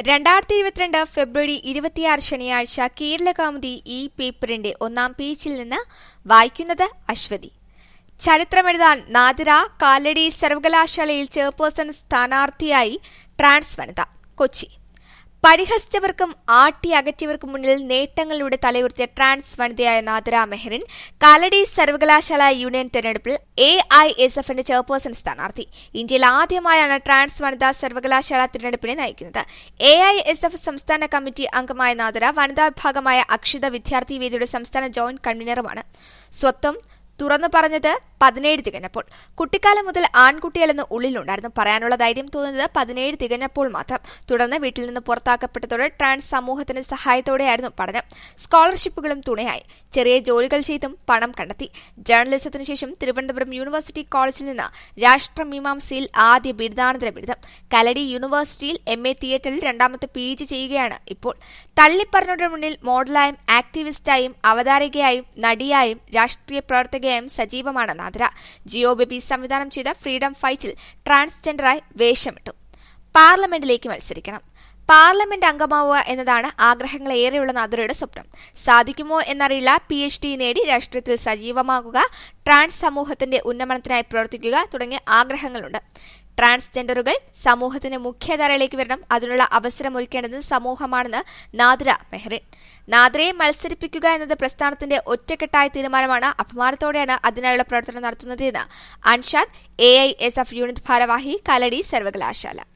രണ്ടായിരത്തി ഇരുപത്തിരണ്ട് ഫെബ്രുവരി ഇരുപത്തിയാറ് ശനിയാഴ്ച കേരളകൗമുദി ഈ പേപ്പറിന്റെ ഒന്നാം പേജിൽ നിന്ന് വായിക്കുന്നത് അശ്വതി ചരിത്രമെഴുതാൻ നാദിര കാലടി സർവകലാശാലയിൽ ചെയർപേഴ്സൺ സ്ഥാനാർത്ഥിയായി ട്രാൻസ് വനിത കൊച്ചി പരിഹസിച്ചവർക്കും ആട്ടി അകറ്റിയവർക്കും മുന്നിൽ നേട്ടങ്ങളിലൂടെ തലയുയർത്തിയ ട്രാൻസ് വനിതയായ നാദിര മെഹറിൻ കാലടി സർവകലാശാല യൂണിയൻ തെരഞ്ഞെടുപ്പിൽ എ ഐ എസ് എഫിന്റെ ചെയർപേഴ്സൺ സ്ഥാനാർത്ഥി ഇന്ത്യയിൽ ആദ്യമായാണ് ട്രാൻസ് വനിതാ സർവകലാശാല തിരഞ്ഞെടുപ്പിനെ നയിക്കുന്നത് എ ഐ എസ് എഫ് സംസ്ഥാന കമ്മിറ്റി അംഗമായ നാദിര വനിതാ വിഭാഗമായ അക്ഷിത വിദ്യാർത്ഥി വേദിയുടെ സംസ്ഥാന ജോയിന്റ് കൺവീനറുമാണ് സ്വത്വം തുറന്നു പറഞ്ഞത് പതിനേഴ് തികഞ്ഞപ്പോൾ കുട്ടിക്കാലം മുതൽ ആൺകുട്ടികളെന്ന് ഉള്ളിലുണ്ടായിരുന്നു പറയാനുള്ള ധൈര്യം തോന്നുന്നത് പതിനേഴ് തികഞ്ഞപ്പോൾ മാത്രം തുടർന്ന് വീട്ടിൽ നിന്ന് പുറത്താക്കപ്പെട്ടതോടെ ട്രാൻസ് സമൂഹത്തിന്റെ സഹായത്തോടെയായിരുന്നു പഠനം സ്കോളർഷിപ്പുകളും തുണയായി ചെറിയ ജോലികൾ ചെയ്തും പണം കണ്ടെത്തി ജേർണലിസത്തിനു ശേഷം തിരുവനന്തപുരം യൂണിവേഴ്സിറ്റി കോളേജിൽ നിന്ന് രാഷ്ട്രമീമാംസയിൽ ആദ്യ ബിരുദാനന്തര ബിരുദം കലടി യൂണിവേഴ്സിറ്റിയിൽ എം എ തിയേറ്ററിൽ രണ്ടാമത്തെ പി ജി ചെയ്യുകയാണ് ഇപ്പോൾ തള്ളിപ്പറഞ്ഞവരുടെ മുന്നിൽ മോഡലായും ആക്ടിവിസ്റ്റായും അവതാരകയായും നടിയായും രാഷ്ട്രീയ പ്രവർത്തകയായും സജീവമാണ് നാദ്ര ജിയോ ബേബി സംവിധാനം ചെയ്ത ഫ്രീഡം ഫൈറ്റിൽ ട്രാൻസ്ജെൻഡറായി വേഷമിട്ടു പാർലമെന്റിലേക്ക് മത്സരിക്കണം പാർലമെന്റ് അംഗമാവുക എന്നതാണ് ആഗ്രഹങ്ങളേറെയുള്ള നാദ്രയുടെ സ്വപ്നം സാധിക്കുമോ എന്നറിയില്ല പി എച്ച് ഡി നേടി രാഷ്ട്രീയത്തിൽ സജീവമാകുക ട്രാൻസ് സമൂഹത്തിന്റെ ഉന്നമനത്തിനായി പ്രവർത്തിക്കുക തുടങ്ങിയ ആഗ്രഹങ്ങളുണ്ട് ട്രാൻസ്ജെൻഡറുകൾ സമൂഹത്തിന്റെ മുഖ്യധാരയിലേക്ക് വരണം അതിനുള്ള അവസരമൊരുക്കേണ്ടത് സമൂഹമാണെന്ന് നാദ്ര മെഹ്റിൻ നാദ്രയെ മത്സരിപ്പിക്കുക എന്നത് പ്രസ്ഥാനത്തിന്റെ ഒറ്റക്കെട്ടായ തീരുമാനമാണ് അഭിമാനത്തോടെയാണ് അതിനായുള്ള പ്രവർത്തനം നടത്തുന്നതെന്ന് Anshad A I S F unit ഭാരവാഹി കലടി സർവകലാശാല